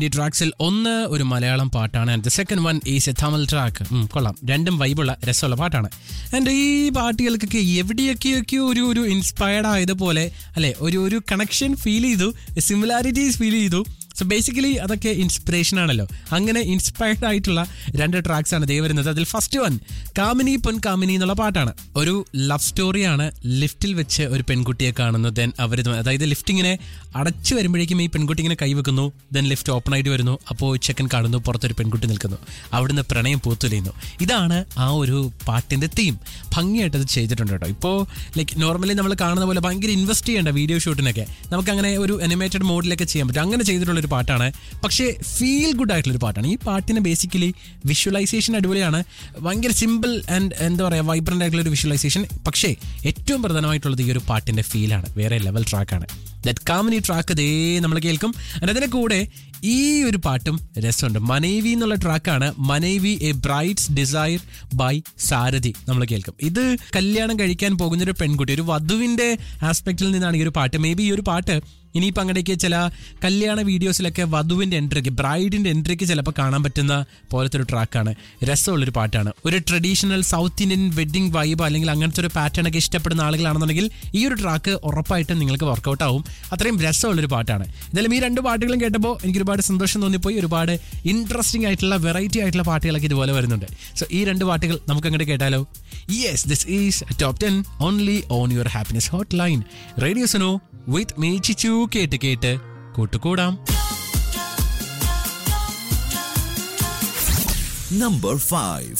ഈ ട്രാക്സിൽ ഒന്ന് ഒരു മലയാളം പാട്ടാണ് and the second one is a Tamil track കൊള്ളാം രണ്ടും വൈബുള്ള രസമുള്ള പാട്ടാണ് ആൻഡ് ഈ പാട്ടുകൾക്കൊക്കെ എവിടെയൊക്കെയൊക്കെയോ ഒരു ഒരു ഇൻസ്പയർഡ് ആയതുപോലെ അല്ലെ ഒരു ഒരു കണക്ഷൻ ഫീൽ ചെയ്തു സിമിലാരിറ്റീസ് ഫീൽ ചെയ്തു സോ ബേസിക്കലി അതൊക്കെ ഇൻസ്പിറേഷൻ ആണല്ലോ അങ്ങനെ ഇൻസ്പയർഡ് ആയിട്ടുള്ള രണ്ട് ട്രാക്സ് ആണ് ദേ വരുന്നത് അതിൽ ഫസ്റ്റ് വൺ കാമിനി പൊൻ കാമിനി എന്നുള്ള പാട്ടാണ് ഒരു ലവ് സ്റ്റോറിയാണ് ലിഫ്റ്റിൽ വെച്ച് ഒരു പെൺകുട്ടിയെ കാണുന്നു ദെൻ അവർ അതായത് ലിഫ്റ്റ് ഇങ്ങനെ അടച്ചു വരുമ്പോഴേക്കും ഈ പെൺകുട്ടി ഇങ്ങനെ കൈവെക്കുന്നു ദെൻ ലിഫ്റ്റ് ഓപ്പൺ ആയിട്ട് വരുന്നു അപ്പോൾ ചെക്കൻ കാണുന്നു പുറത്തൊരു പെൺകുട്ടി നിൽക്കുന്നു അവിടുന്ന് പ്രണയം പൂത്തുലയുന്നു ഇതാണ് ആ ഒരു പാട്ടിന്റെ തീം ഭംഗിയായിട്ട് അത് ചെയ്തിട്ടുണ്ട് കേട്ടോ ഇപ്പോൾ ലൈക്ക് നോർമലി നമ്മൾ കാണുന്ന പോലെ ഭയങ്കര ഇൻവെസ്റ്റ് ചെയ്യേണ്ട വീഡിയോ ഷൂട്ടിനൊക്കെ നമുക്ക് അങ്ങനെ ഒരു അനിമേറ്റഡ് മോഡിലൊക്കെ ചെയ്യാൻ പറ്റും അങ്ങനെ ചെയ്തിട്ടുള്ള ഒരു പാട്ടാണ് പക്ഷേ ഫീൽ ഗുഡ് ആയിട്ടുള്ള ഒരു പാട്ടാണ് ഈ പാട്ടിന് ബേസിക്കലി വിഷ്വലൈസേഷൻ അടിപൊളിയാണ് ഭയങ്കര സിമ്പിൾ ആൻഡ് എന്താ പറയുക വൈബ്രൻ്റ് ആയിട്ടുള്ള ഒരു വിഷ്വലൈസേഷൻ പക്ഷേ ഏറ്റവും പ്രധാനമായിട്ടുള്ളത് ഈ ഒരു പാട്ടിന്റെ ഫീലാണ് വേറെ ലെവൽ ട്രാക്കാണ് ദറ്റ് കാമിനി ട്രാക്ക് ദേ നമ്മൾ കേൾക്കും And അതിന്റെ കൂടെ ഈ ഒരു പാട്ടും രസമുണ്ട് മനൈവി എന്നുള്ള ട്രാക്കാണ് Manaivi a bride's desire by Sarathi നമ്മൾ കേൾക്കും ഇത് കല്യാണം കഴിക്കാൻ പോകുന്ന ഒരു പെൺകുട്ടി ഒരു വധുവിന്റെ ആസ്പെക്റ്റിൽ നിന്നാണ് ഈ ഒരു പാട്ട് മേ ബി ഈ ഒരു പാട്ട് ഇനിയിപ്പോൾ അങ്ങടേക്ക് ചില കല്യാണ വീഡിയോസിലൊക്കെ വധുവിന്റെ എൻട്രിക്ക് ബ്രൈഡിന്റെ എൻട്രിക്ക് ചിലപ്പോൾ കാണാൻ പറ്റുന്ന പോലത്തെ ഒരു ട്രാക്കാണ് രസമുള്ളൊരു പാട്ടാണ് ഒരു traditional South Indian wedding vibe അല്ലെങ്കിൽ അങ്ങനത്തെ ഒരു പാറ്റേൺ ഒക്കെ ഇഷ്ടപ്പെടുന്ന ആളുകളാണെന്നുണ്ടെങ്കിൽ ഈ ഒരു ട്രാക്ക് ഉറപ്പായിട്ടും നിങ്ങൾക്ക് വർക്കൗട്ട് ആവും അത്രയും രസമുള്ളൊരു പാട്ടാണ് എന്തായാലും ഈ രണ്ട് പാട്ടുകളും കേട്ടപ്പോൾ എനിക്ക് ഒരുപാട് സന്തോഷം തോന്നിപ്പോയി ഒരുപാട് ഇൻട്രസ്റ്റിംഗ് ആയിട്ടുള്ള വെറൈറ്റി ആയിട്ടുള്ള പാട്ടുകളൊക്കെ ഇതുപോലെ വരുന്നുണ്ട് സോ ഈ രണ്ട് പാട്ടുകൾ നമുക്ക് അങ്ങോട്ട് കേട്ടാലോ yes this is top ten only on your happiness hotline radio Suno with me Chichu കേട്ട് കേട്ട് കൂട്ടുകൂടാം Number 5